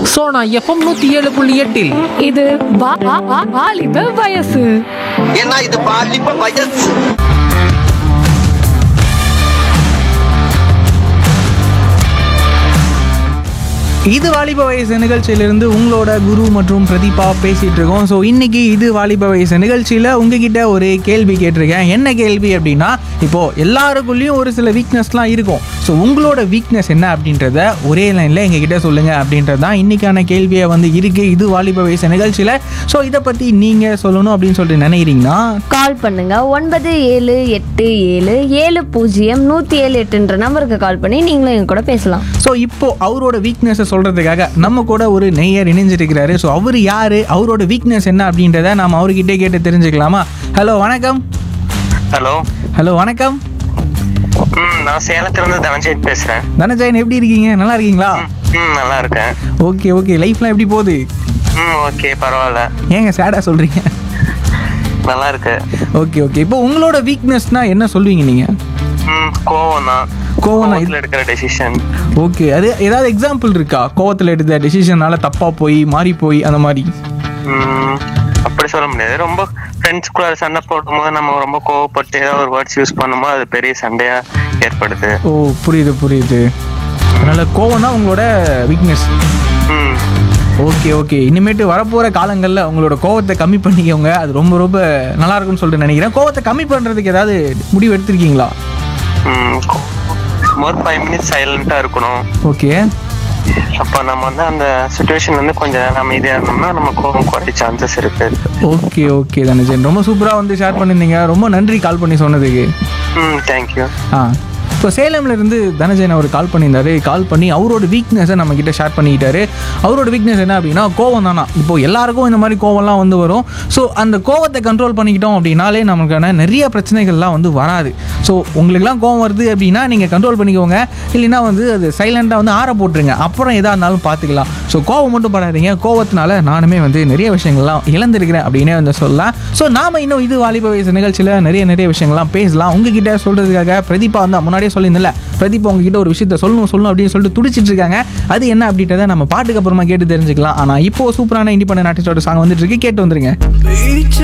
Sona FM நூத்தி ஏழு புள்ளி எட்டில் இது வா- வா- வா- வாலிப வயசு ஏன்னா இது பாலிப்ப வயசு இது வாலிப வயசு நிகழ்ச்சியிலிருந்து உங்களோட குரு மற்றும் பிரதீபா பேசிட்டு இருக்கோம் ஸோ இன்னைக்கு இது வாலிப வயசு நிகழ்ச்சியில் உங்ககிட்ட ஒரு கேள்வி கேட்டிருக்கேன் என்ன கேள்வி அப்படின்னா இப்போ எல்லாருக்குள்ளேயும் ஒரு சில வீக்னஸ்லாம் இருக்கும் ஸோ உங்களோட வீக்னஸ் என்ன அப்படின்றத ஒரே லைனில் எங்ககிட்ட சொல்லுங்க அப்படின்றது தான் இன்னைக்கான கேள்வியை வந்து இருக்கு இது வாலிப வயசு நிகழ்ச்சியில் ஸோ இதை பற்றி நீங்கள் சொல்லணும் அப்படின்னு சொல்லிட்டு நினைக்கிறீங்கன்னா கால் பண்ணுங்க ஒன்பது ஏழு எட்டு ஏழு ஏழு பூஜ்ஜியம் நூற்றி ஏழு எட்டுன்ற நம்பருக்கு கால் பண்ணி நீங்களும் எங்க கூட பேசலாம் ஸோ இப்போ அவரோட வீக்னஸை சொல்றதுக்காக நம்ம கூட ஒரு நெய்யர் இணைஞ்சிருக்கிறாரு ஸோ அவர் யாரு அவரோட வீக்னஸ் என்ன அப்படின்றத நாம அவர்கிட்டே கேட்டு தெரிஞ்சுக்கலாமா ஹலோ வணக்கம் ஹலோ ஹலோ வணக்கம் ம் நான் சேலத்துல இருந்து தனஞ்சயன் பேசுறேன் தனஜயன் எப்படி இருக்கீங்க நல்லா இருக்கீங்களா ம் நல்லா இருக்கேன் ஓகே ஓகே லைஃப்லாம் எப்படி போகுது ம் ஓகே பரவாயில்ல ஏங்க சேடாக சொல்றீங்க நல்லா இருக்கு ஓகே ஓகே இப்போ உங்களோட வீக்னஸ்னா என்ன சொல்வீங்க நீங்க ம் கோவம் தான் கோவம் தான். கோவத்துல எடுக்கிற டெசிஷன் ஓகே அது ஏதாவது எக்ஸாம்பிள் இருக்கா கோவத்தில் எடுத்த டெசிஷனால தப்பா போய் மாறி போய் அந்த மாதிரி ம் அப்படி சொல்ல முடியாது ரொம்ப ஃப்ரெண்ட்ஸ்குள்ள சண்டை போடும்போது நம்ம ரொம்ப கோவப்பட்டு ஏதாவது ஒரு வேர்ட்ஸ் யூஸ் பண்ணும்போது அது பெரிய சண்டையா ஏற்படுது ஓ புரியுது புரியுது அதனால கோவம் தான் உங்களோட வீக்னஸ் ம் ஓகே ஓகே இனிமேட்டு வரப்போகிற காலங்களில் உங்களோட கோவத்தை கம்மி பண்ணிக்கோங்க அது ரொம்ப ரொம்ப நல்லா இருக்கும்னு சொல்லிட்டு நினைக்கிறேன் கோவத்தை கம்மி பண்ணுறதுக்கு ஏதாவது முடிவு எடுத்திருக்கீங்களா ம் ஒரு ஃபைவ் மினிட்ஸ் சைலண்டா இருக்கணும் ஓகே அப்போ நம்ம வந்து அந்த சுச்சுவேஷன் வந்து கொஞ்சம் நேரம் அமைதியா இருந்தோம்னா நம்ம கோவம் குறைய சான்சஸ் இருக்கு ஓகே ஓகே தனுஜன் ரொம்ப சூப்பராக வந்து ஷேர் பண்ணியிருந்தீங்க ரொம்ப நன்றி கால் பண்ணி சொன்னதுக்கு ம் தேங்க்யூ ஆ இப்போ சேலம்ல இருந்து தனஜயன் அவர் கால் பண்ணியிருந்தாரு கால் பண்ணி அவரோட வீக்னஸை நம்ம கிட்ட ஷேர் பண்ணிக்கிட்டாரு அவரோட வீக்னஸ் என்ன அப்படின்னா கோவம் தானா இப்போ எல்லாருக்கும் இந்த மாதிரி கோவம்லாம் வந்து வரும் ஸோ அந்த கோவத்தை கண்ட்ரோல் பண்ணிக்கிட்டோம் அப்படின்னாலே நமக்கான நிறைய பிரச்சனைகள்லாம் வந்து வராது ஸோ உங்களுக்குலாம் கோவம் வருது அப்படின்னா நீங்கள் கண்ட்ரோல் பண்ணிக்கோங்க இல்லைன்னா வந்து அது சைலண்டாக வந்து ஆற போட்டுருங்க அப்புறம் எதாக இருந்தாலும் பார்த்துக்கலாம் ஸோ கோவம் மட்டும் படாதீங்க கோவத்தினால நானுமே வந்து நிறைய விஷயங்கள்லாம் இழந்திருக்கிறேன் அப்படின்னே வந்து சொல்லலாம் ஸோ நாம இன்னும் இது வாலிப வயசு நிகழ்ச்சியில் நிறைய நிறைய விஷயங்கள்லாம் பேசலாம் உங்ககிட்ட சொல்றதுக்காக பிரதீபா வந்து முன்னாடியே சொல்லியிருந்தல பிரதீபா உங்ககிட்ட ஒரு விஷயத்த சொல்லணும் சொல்லணும் அப்படின்னு சொல்லிட்டு துடிச்சிட்டு இருக்காங்க அது என்ன அப்படின்றத நம்ம பாட்டுக்கு அப்புறமா கேட்டு தெரிஞ்சுக்கலாம் ஆனால் இப்போ சூப்பரான இண்டிபெண்டன்ட் ஆர்டிஸ்டோட சாங் வந்துட்டு இருக்கு கேட்டு வந்துருங்க